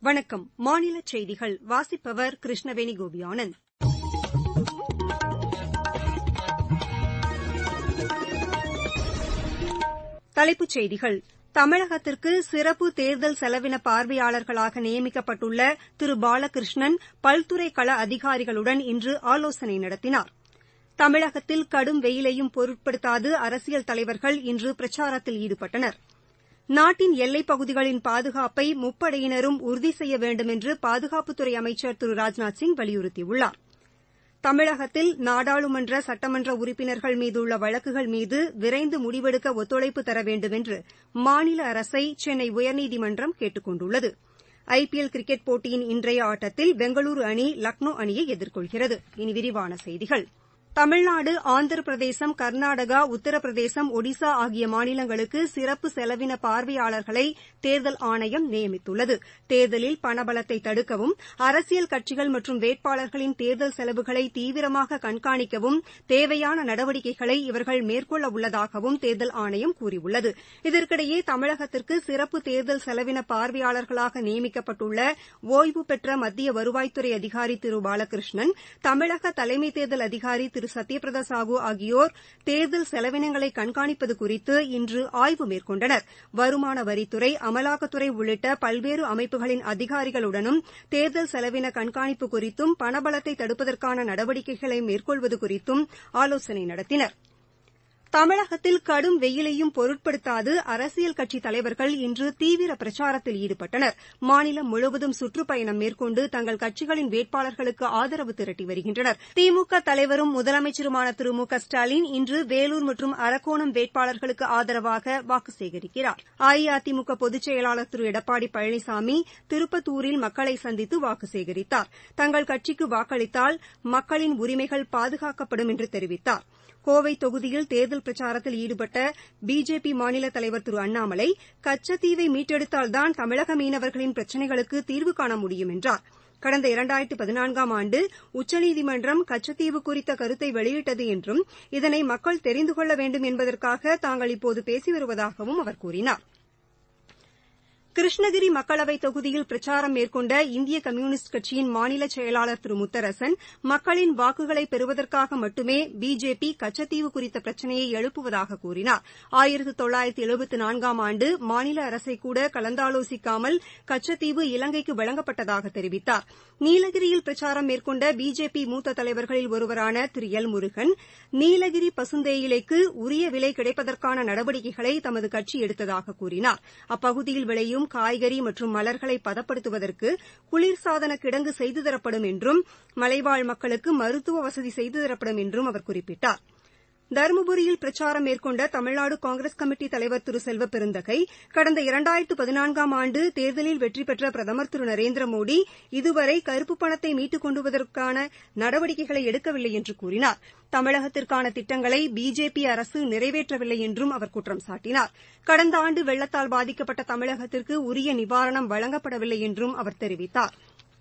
வணக்கம் மாநில செய்திகள் வாசிப்பவர் கிருஷ்ணவேணி கோபியானந்த் தலைப்புச் செய்திகள் தமிழகத்திற்கு சிறப்பு தேர்தல் செலவின பார்வையாளர்களாக நியமிக்கப்பட்டுள்ள திரு பாலகிருஷ்ணன் பல்துறை கள அதிகாரிகளுடன் இன்று ஆலோசனை நடத்தினார் தமிழகத்தில் கடும் வெயிலையும் பொருட்படுத்தாது அரசியல் தலைவர்கள் இன்று பிரச்சாரத்தில் ஈடுபட்டனர் நாட்டின் எல்லைப் பகுதிகளின் பாதுகாப்பை முப்படையினரும் உறுதி செய்ய வேண்டுமென்று பாதுகாப்புத்துறை அமைச்சர் திரு ராஜ்நாத்சிங் வலியுறுத்தியுள்ளார் தமிழகத்தில் நாடாளுமன்ற சட்டமன்ற உறுப்பினர்கள் மீதுள்ள வழக்குகள் மீது விரைந்து முடிவெடுக்க ஒத்துழைப்பு தர வேண்டுமென்று மாநில அரசை சென்னை உயர்நீதிமன்றம் கேட்டுக் கொண்டுள்ளது ஐ பி எல் கிரிக்கெட் போட்டியின் இன்றைய ஆட்டத்தில் பெங்களூரு அணி லக்னோ அணியை எதிர்கொள்கிறது இனி விரிவான செய்திகள் தமிழ்நாடு ஆந்திர பிரதேசம் கர்நாடகா உத்தரப்பிரதேசம் ஒடிசா ஆகிய மாநிலங்களுக்கு சிறப்பு செலவின பார்வையாளர்களை தேர்தல் ஆணையம் நியமித்துள்ளது தேர்தலில் பணபலத்தை தடுக்கவும் அரசியல் கட்சிகள் மற்றும் வேட்பாளர்களின் தேர்தல் செலவுகளை தீவிரமாக கண்காணிக்கவும் தேவையான நடவடிக்கைகளை இவர்கள் மேற்கொள்ள உள்ளதாகவும் தேர்தல் ஆணையம் கூறியுள்ளது இதற்கிடையே தமிழகத்திற்கு சிறப்பு தேர்தல் செலவின பார்வையாளர்களாக நியமிக்கப்பட்டுள்ள ஓய்வு பெற்ற மத்திய வருவாய்த்துறை அதிகாரி திரு பாலகிருஷ்ணன் தமிழக தலைமை தேர்தல் அதிகாரி திரு சத்யபிரதா சாஹூ ஆகியோர் தேர்தல் செலவினங்களை கண்காணிப்பது குறித்து இன்று ஆய்வு மேற்கொண்டனர் வருமான வரித்துறை அமலாக்கத்துறை உள்ளிட்ட பல்வேறு அமைப்புகளின் அதிகாரிகளுடனும் தேர்தல் செலவின கண்காணிப்பு குறித்தும் பணபலத்தை தடுப்பதற்கான நடவடிக்கைகளை மேற்கொள்வது குறித்தும் ஆலோசனை நடத்தினா் தமிழகத்தில் கடும் வெயிலையும் பொருட்படுத்தாது அரசியல் கட்சித் தலைவர்கள் இன்று தீவிர பிரச்சாரத்தில் ஈடுபட்டனர் மாநிலம் முழுவதும் சுற்றுப்பயணம் மேற்கொண்டு தங்கள் கட்சிகளின் வேட்பாளர்களுக்கு ஆதரவு திரட்டி வருகின்றனர் திமுக தலைவரும் முதலமைச்சருமான திரு மு க ஸ்டாலின் இன்று வேலூர் மற்றும் அரக்கோணம் வேட்பாளர்களுக்கு ஆதரவாக வாக்கு சேகரிக்கிறார் அஇஅதிமுக பொதுச் செயலாளர் திரு எடப்பாடி பழனிசாமி திருப்பத்தூரில் மக்களை சந்தித்து வாக்கு சேகரித்தார் தங்கள் கட்சிக்கு வாக்களித்தால் மக்களின் உரிமைகள் பாதுகாக்கப்படும் என்று தெரிவித்தார் கோவை தொகுதியில் தேர்தல் பிரச்சாரத்தில் ஈடுபட்ட பிஜேபி மாநில தலைவர் திரு அண்ணாமலை கச்சத்தீவை மீட்டெடுத்தால்தான் தமிழக மீனவர்களின் பிரச்சினைகளுக்கு தீர்வு காண முடியும் என்றார் கடந்த இரண்டாயிரத்து பதினான்காம் ஆண்டு உச்சநீதிமன்றம் கச்சத்தீவு குறித்த கருத்தை வெளியிட்டது என்றும் இதனை மக்கள் தெரிந்து கொள்ள வேண்டும் என்பதற்காக தாங்கள் இப்போது பேசி வருவதாகவும் அவர் கூறினார் கிருஷ்ணகிரி மக்களவைத் தொகுதியில் பிரச்சாரம் மேற்கொண்ட இந்திய கம்யூனிஸ்ட் கட்சியின் மாநில செயலாளர் திரு முத்தரசன் மக்களின் வாக்குகளை பெறுவதற்காக மட்டுமே பிஜேபி கச்சத்தீவு குறித்த பிரச்சினையை எழுப்புவதாக கூறினார் ஆயிரத்து தொள்ளாயிரத்து எழுபத்து நான்காம் ஆண்டு மாநில அரசை கூட கலந்தாலோசிக்காமல் கச்சத்தீவு இலங்கைக்கு வழங்கப்பட்டதாக தெரிவித்தார் நீலகிரியில் பிரச்சாரம் மேற்கொண்ட பிஜேபி மூத்த தலைவர்களில் ஒருவரான திரு எல் முருகன் நீலகிரி பசுந்தேயிலைக்கு உரிய விலை கிடைப்பதற்கான நடவடிக்கைகளை தமது கட்சி எடுத்ததாக கூறினார் அப்பகுதியில் விளையும் காய்கறி மற்றும் மலர்களை பதப்படுத்துவதற்கு குளிர்சாதன கிடங்கு செய்து தரப்படும் என்றும் மலைவாழ் மக்களுக்கு மருத்துவ வசதி செய்து தரப்படும் என்றும் அவர் குறிப்பிட்டார் தருமபுரியில் பிரச்சாரம் மேற்கொண்ட தமிழ்நாடு காங்கிரஸ் கமிட்டி தலைவர் திரு செல்வ பெருந்தகை கடந்த இரண்டாயிரத்து பதினான்காம் ஆண்டு தேர்தலில் வெற்றி பெற்ற பிரதமர் திரு நரேந்திரமோடி இதுவரை கருப்பு பணத்தை மீட்டுக் கொண்டுவதற்கான நடவடிக்கைகளை எடுக்கவில்லை என்று கூறினார் தமிழகத்திற்கான திட்டங்களை பிஜேபி அரசு நிறைவேற்றவில்லை என்றும் அவர் குற்றம் சாட்டினார் கடந்த ஆண்டு வெள்ளத்தால் பாதிக்கப்பட்ட தமிழகத்திற்கு உரிய நிவாரணம் வழங்கப்படவில்லை என்றும் அவர் தெரிவித்தாா்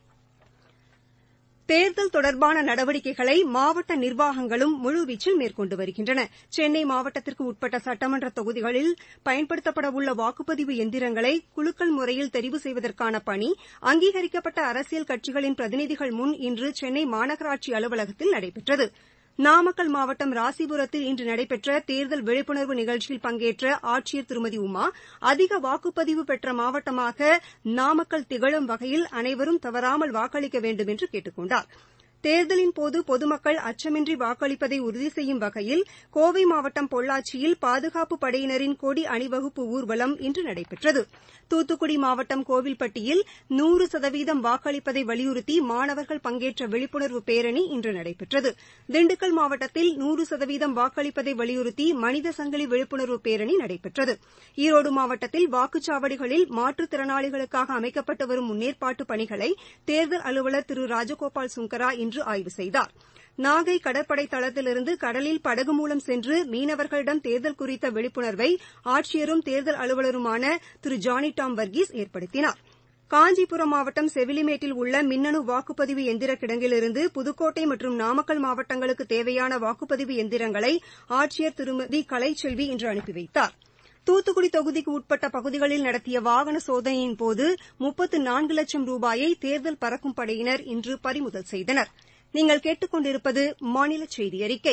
தேர்தல் தொடர்பான நடவடிக்கைகளை மாவட்ட நிர்வாகங்களும் முழுவீச்சில் மேற்கொண்டு வருகின்றன சென்னை மாவட்டத்திற்கு உட்பட்ட சட்டமன்ற தொகுதிகளில் பயன்படுத்தப்படவுள்ள வாக்குப்பதிவு எந்திரங்களை குலுக்கல் முறையில் தெரிவு செய்வதற்கான பணி அங்கீகரிக்கப்பட்ட அரசியல் கட்சிகளின் பிரதிநிதிகள் முன் இன்று சென்னை மாநகராட்சி அலுவலகத்தில் நடைபெற்றது நாமக்கல் மாவட்டம் ராசிபுரத்தில் இன்று நடைபெற்ற தேர்தல் விழிப்புணர்வு நிகழ்ச்சியில் பங்கேற்ற ஆட்சியர் திருமதி உமா அதிக வாக்குப்பதிவு பெற்ற மாவட்டமாக நாமக்கல் திகழும் வகையில் அனைவரும் தவறாமல் வாக்களிக்க வேண்டும் என்று கேட்டுக் கொண்டார் தேர்தலின்போது பொதுமக்கள் அச்சமின்றி வாக்களிப்பதை உறுதி செய்யும் வகையில் கோவை மாவட்டம் பொள்ளாச்சியில் பாதுகாப்பு படையினரின் கொடி அணிவகுப்பு ஊர்வலம் இன்று நடைபெற்றது தூத்துக்குடி மாவட்டம் கோவில்பட்டியில் நூறு சதவீதம் வாக்களிப்பதை வலியுறுத்தி மாணவர்கள் பங்கேற்ற விழிப்புணர்வு பேரணி இன்று நடைபெற்றது திண்டுக்கல் மாவட்டத்தில் நூறு சதவீதம் வாக்களிப்பதை வலியுறுத்தி மனித சங்கிலி விழிப்புணர்வு பேரணி நடைபெற்றது ஈரோடு மாவட்டத்தில் வாக்குச்சாவடிகளில் மாற்றுத்திறனாளிகளுக்காக அமைக்கப்பட்டு வரும் முன்னேற்பாட்டு பணிகளை தேர்தல் அலுவலர் திரு ராஜகோபால் சுங்கரா இன்று ஆய்வு செய்தார் நாகை கடற்படை தளத்திலிருந்து கடலில் படகு மூலம் சென்று மீனவர்களிடம் தேர்தல் குறித்த விழிப்புணர்வை ஆட்சியரும் தேர்தல் அலுவலருமான திரு ஜானி டாம் வர்கீஸ் ஏற்படுத்தினார் காஞ்சிபுரம் மாவட்டம் செவிலிமேட்டில் உள்ள மின்னணு வாக்குப்பதிவு எந்திர கிடங்கிலிருந்து புதுக்கோட்டை மற்றும் நாமக்கல் மாவட்டங்களுக்கு தேவையான வாக்குப்பதிவு எந்திரங்களை ஆட்சியர் திருமதி கலைச்செல்வி இன்று அனுப்பி வைத்தார் தூத்துக்குடி தொகுதிக்கு உட்பட்ட பகுதிகளில் நடத்திய வாகன சோதனையின்போது முப்பத்து நான்கு லட்சம் ரூபாயை தேர்தல் பறக்கும் படையினர் இன்று பறிமுதல் செய்தனர் நீங்கள் கேட்டுக் கொண்டிருப்பது மாநில செய்தி அறிக்கை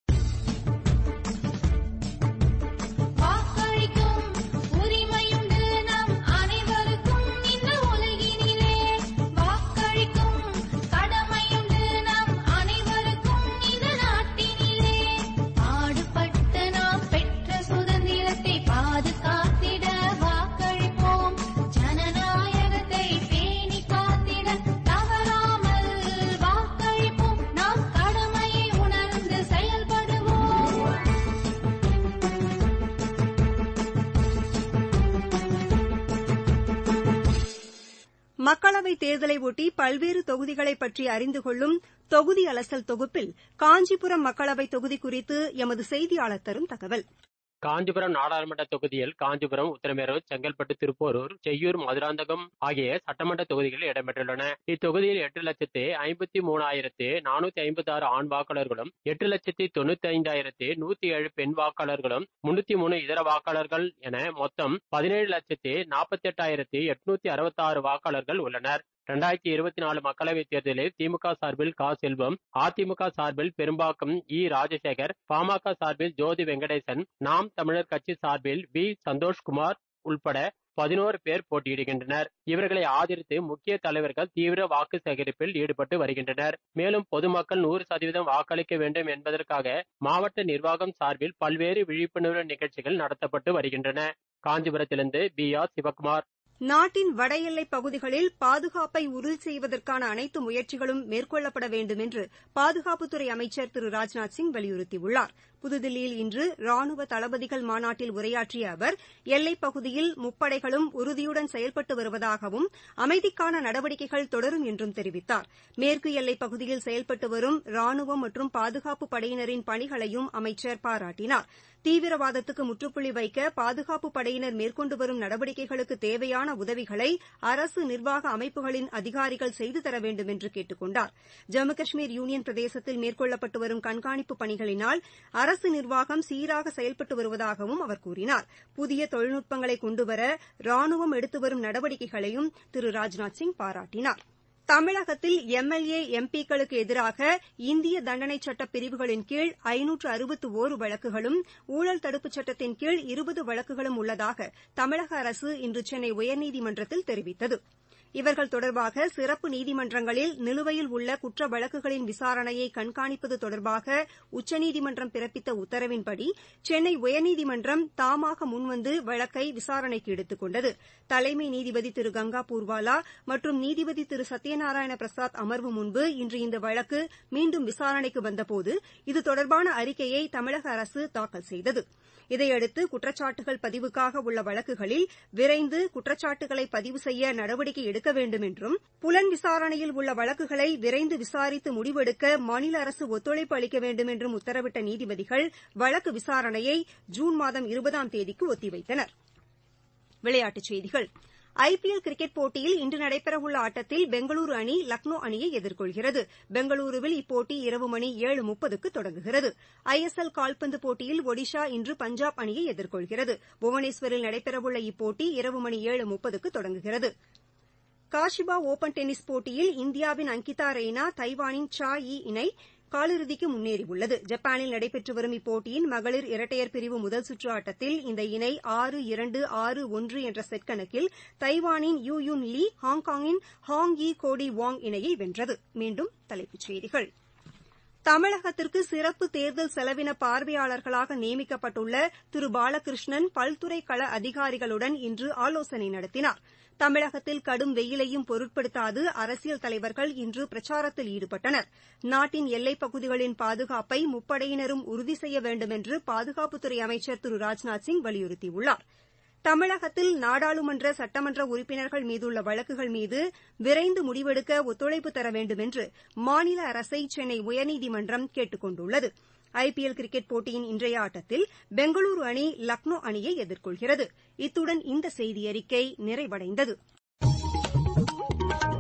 மக்களவைத் தேர்தலையொட்டி பல்வேறு தொகுதிகளை பற்றி அறிந்து கொள்ளும் தொகுதி அலசல் தொகுப்பில் காஞ்சிபுரம் மக்களவைத் தொகுதி குறித்து எமது செய்தியாளர் தரும் தகவல் காஞ்சிபுரம் நாடாளுமன்ற தொகுதியில் காஞ்சிபுரம் உத்தரமேரூர் செங்கல்பட்டு திருப்போரூர் செய்யூர் மதுராந்தகம் ஆகிய சட்டமன்ற தொகுதிகள் இடம்பெற்றுள்ளன இத்தொகுதியில் எட்டு லட்சத்து ஐம்பத்தி மூணாயிரத்து நானூத்தி ஐம்பத்தி ஆறு ஆண் வாக்காளர்களும் எட்டு லட்சத்தி தொண்ணூத்தி ஐந்தாயிரத்து நூத்தி ஏழு பெண் வாக்காளர்களும் முன்னூத்தி மூணு இதர வாக்காளர்கள் என மொத்தம் பதினேழு லட்சத்து நாற்பத்தி எட்டாயிரத்தி எட்நூத்தி அறுபத்தி ஆறு வாக்காளர்கள் உள்ளனர் இரண்டாயிரத்தி இருபத்தி நாலு மக்களவைத் தேர்தலில் திமுக சார்பில் கா செல்வம் அதிமுக சார்பில் பெரும்பாக்கம் இ ராஜசேகர் பாமக சார்பில் ஜோதி வெங்கடேசன் நாம் தமிழர் கட்சி சார்பில் வி சந்தோஷ்குமார் உள்பட பதினோரு பேர் போட்டியிடுகின்றனர் இவர்களை ஆதரித்து முக்கிய தலைவர்கள் தீவிர வாக்கு சேகரிப்பில் ஈடுபட்டு வருகின்றனர் மேலும் பொதுமக்கள் நூறு சதவீதம் வாக்களிக்க வேண்டும் என்பதற்காக மாவட்ட நிர்வாகம் சார்பில் பல்வேறு விழிப்புணர்வு நிகழ்ச்சிகள் நடத்தப்பட்டு வருகின்றன காஞ்சிபுரத்திலிருந்து பி ஆர் சிவகுமார் நாட்டின் வட எல்லைப் பகுதிகளில் பாதுகாப்பை உறுதி செய்வதற்கான அனைத்து முயற்சிகளும் மேற்கொள்ளப்பட வேண்டும் என்று பாதுகாப்புத்துறை அமைச்சர் திரு ராஜ்நாத் சிங் வலியுறுத்தியுள்ளார் புதுதில்லியில் இன்று ராணுவ தளபதிகள் மாநாட்டில் உரையாற்றிய அவர் எல்லைப் பகுதியில் முப்படைகளும் உறுதியுடன் செயல்பட்டு வருவதாகவும் அமைதிக்கான நடவடிக்கைகள் தொடரும் என்றும் தெரிவித்தார் மேற்கு எல்லைப் பகுதியில் செயல்பட்டு வரும் ராணுவம் மற்றும் பாதுகாப்பு படையினரின் பணிகளையும் அமைச்சர் பாராட்டினார் தீவிரவாதத்துக்கு முற்றுப்புள்ளி வைக்க பாதுகாப்பு படையினர் மேற்கொண்டு வரும் நடவடிக்கைகளுக்கு தேவையான உதவிகளை அரசு நிர்வாக அமைப்புகளின் அதிகாரிகள் செய்து தர வேண்டும் என்று கேட்டுக் கொண்டார் ஜம்மு காஷ்மீர் யூனியன் பிரதேசத்தில் மேற்கொள்ளப்பட்டு வரும் கண்காணிப்பு பணிகளினால் அரசு நிர்வாகம் சீராக செயல்பட்டு வருவதாகவும் அவர் கூறினார் புதிய தொழில்நுட்பங்களை கொண்டுவர ராணுவம் எடுத்து வரும் நடவடிக்கைகளையும் திரு ராஜ்நாத் சிங் பாராட்டினார் தமிழகத்தில் எம்எல்ஏ எம்பிக்களுக்கு எதிராக இந்திய தண்டனை சட்ட பிரிவுகளின் கீழ் ஐநூற்று அறுபத்து ஓரு வழக்குகளும் ஊழல் தடுப்புச் சட்டத்தின் கீழ் இருபது வழக்குகளும் உள்ளதாக தமிழக அரசு இன்று சென்னை உயர்நீதிமன்றத்தில் தெரிவித்தது இவர்கள் தொடர்பாக சிறப்பு நீதிமன்றங்களில் நிலுவையில் உள்ள குற்ற வழக்குகளின் விசாரணையை கண்காணிப்பது தொடர்பாக உச்சநீதிமன்றம் பிறப்பித்த உத்தரவின்படி சென்னை உயர்நீதிமன்றம் தாமாக முன்வந்து வழக்கை விசாரணைக்கு எடுத்துக் கொண்டது தலைமை நீதிபதி திரு கங்கா பூர்வாலா மற்றும் நீதிபதி திரு சத்யநாராயண பிரசாத் அமர்வு முன்பு இன்று இந்த வழக்கு மீண்டும் விசாரணைக்கு வந்தபோது இது தொடர்பான அறிக்கையை தமிழக அரசு தாக்கல் செய்தது இதையடுத்து குற்றச்சாட்டுகள் பதிவுக்காக உள்ள வழக்குகளில் விரைந்து குற்றச்சாட்டுகளை பதிவு செய்ய நடவடிக்கை எடுக்க வேண்டும் என்றும் புலன் விசாரணையில் உள்ள வழக்குகளை விரைந்து விசாரித்து முடிவெடுக்க மாநில அரசு ஒத்துழைப்பு அளிக்க வேண்டும் என்றும் உத்தரவிட்ட நீதிபதிகள் வழக்கு விசாரணையை ஜூன் மாதம் இருபதாம் தேதிக்கு ஒத்திவைத்தனர் விளையாட்டுச் செய்திகள் ஐபிஎல் கிரிக்கெட் போட்டியில் இன்று நடைபெறவுள்ள ஆட்டத்தில் பெங்களூரு அணி லக்னோ அணியை எதிர்கொள்கிறது பெங்களூருவில் இப்போட்டி இரவு மணி ஏழு முப்பதுக்கு தொடங்குகிறது ஐ எஸ் எல் கால்பந்து போட்டியில் ஒடிஷா இன்று பஞ்சாப் அணியை எதிர்கொள்கிறது புவனேஸ்வரில் நடைபெறவுள்ள இப்போட்டி இரவு மணி ஏழு முப்பதுக்கு தொடங்குகிறது காஷிபா ஒபன் டென்னிஸ் போட்டியில் இந்தியாவின் அங்கிதா ரெய்னா தைவானின் சா யி இணை காலிறுதிக்கு முன்னேறியுள்ளது ஜப்பானில் நடைபெற்று வரும் இப்போட்டியின் மகளிர் இரட்டையர் பிரிவு முதல் சுற்று ஆட்டத்தில் இந்த இணை ஆறு இரண்டு ஆறு ஒன்று என்ற செட் கணக்கில் தைவானின் யூ யுன் லீ ஹாங்காங்கின் ஹாங் யி கோடி வாங் இணையை வென்றது மீண்டும் தலைப்புச் செய்திகள் தமிழகத்திற்கு சிறப்பு தேர்தல் செலவின பார்வையாளர்களாக நியமிக்கப்பட்டுள்ள திரு பாலகிருஷ்ணன் பல்துறை கள அதிகாரிகளுடன் இன்று ஆலோசனை நடத்தினார் தமிழகத்தில் கடும் வெயிலையும் பொருட்படுத்தாது அரசியல் தலைவர்கள் இன்று பிரச்சாரத்தில் ஈடுபட்டனர் நாட்டின் எல்லைப் பகுதிகளின் பாதுகாப்பை முப்படையினரும் உறுதி செய்ய வேண்டுமென்று பாதுகாப்புத்துறை அமைச்சர் திரு ராஜ்நாத் சிங் வலியுறுத்தியுள்ளார் தமிழகத்தில் நாடாளுமன்ற சட்டமன்ற உறுப்பினர்கள் மீதுள்ள வழக்குகள் மீது விரைந்து முடிவெடுக்க ஒத்துழைப்பு தர வேண்டுமென்று மாநில அரசை சென்னை உயர்நீதிமன்றம் கேட்டுக் கொண்டுள்ளது ஐபிஎல் கிரிக்கெட் போட்டியின் இன்றைய ஆட்டத்தில் பெங்களூரு அணி லக்னோ அணியை எதிர்கொள்கிறது இத்துடன் இந்த செய்தியறிக்கை நிறைவடைந்தது